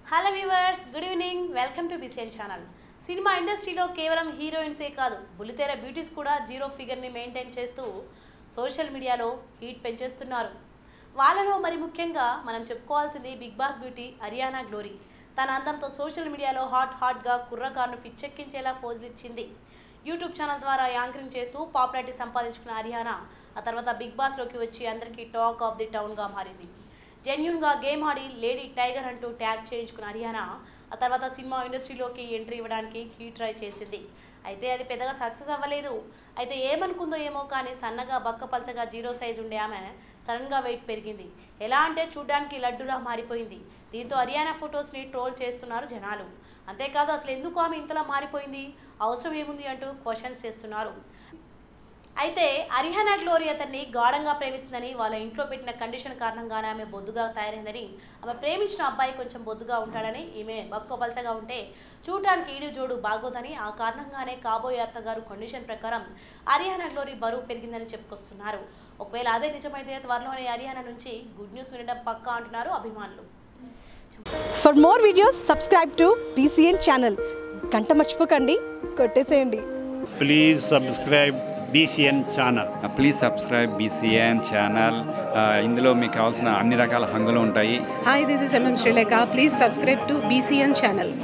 Hello viewers good evening welcome to BCN channel సినిమా ఇండస్ట్రీలో కేవలం హీరోయిన్సే కాదు బుల్లితెర బ్యూటీస్ కూడా జీరో ఫిగర్ని మెయింటైన్ చేస్తూ సోషల్ మీడియాలో హీట్ పెంచేస్తున్నారు వాళ్ళలో మరి ముఖ్యంగా మనం చెప్పుకోవాల్సింది big boss beauty Hariyana Glory తన అందంతో సోషల్ మీడియాలో హాట్ హాట్గా కుర్రకారును పిచ్చెక్కించేలా పోజులు ఇచ్చింది యూట్యూబ్ ఛానల్ ద్వారా యాంకరింగ్ చేస్తూ పాపులారిటీ సంపాదించుకున్న హరియానా ఆ తర్వాత బిగ్ బాస్లోకి వచ్చి అందరికీ టాక్ ఆఫ్ ది టౌన్గా మారింది జెన్యున్గా గేమ్ ఆడి లేడీ టైగర్ అంటూ ట్యాగ్ చేయించుకున్న హరియానా ఆ తర్వాత సినిమా ఇండస్ట్రీలోకి ఎంట్రీ ఇవ్వడానికి హీ ట్రై చేసింది అయితే అది పెద్దగా సక్సెస్ అవ్వలేదు అయితే ఏమనుకుందో ఏమో కానీ సన్నగా బక్కపలచగా జీరో సైజ్ ఉండే ఆమె సడన్గా వెయిట్ పెరిగింది ఎలా అంటే చూడ్డానికి లడ్డులా మారిపోయింది దీంతో హరియానా ఫొటోస్ని ట్రోల్ చేస్తున్నారు జనాలు అంతేకాదు అసలు ఎందుకు ఆమె ఇంతలా మారిపోయింది అవసరం ఏముంది అంటూ క్వశ్చన్స్ చేస్తున్నారు అయితే హరియానా గ్లోరీ అతన్ని గాఢంగా ప్రేమిస్తుందని వాళ్ళ ఇంట్లో పెట్టిన కండిషన్ కారణంగానే ఆమె బొద్దుగా తయారైందని ఆమె ప్రేమించిన అబ్బాయి కొంచెం బొద్దుగా ఉంటాడని ఈమె బక్కపలచగా ఉంటే చూడటానికి ఈడు జోడు బాగోదని ఆ కారణంగానే కాబోయే అత్తగారు కండిషన్ ప్రకారం హరియానా గ్లోరీ బరువు పెరిగిందని చెప్పుకొస్తున్నారు ఒకవేళ అదే నిజమైతే త్వరలోనే హరియానా నుంచి గుడ్ న్యూస్ వినడం పక్కా అంటున్నారు అభిమానులు for more videos subscribe to BCN channel గంట మర్చిపోకండి కొట్టేసేయండి please subscribe BCN channel please subscribe BCN channel ఇందులో మీకు కావాల్సిన అన్ని రకాల హంగులు ఉంటాయి Hi, this is MM Sri Lanka. Please subscribe to BCN channel.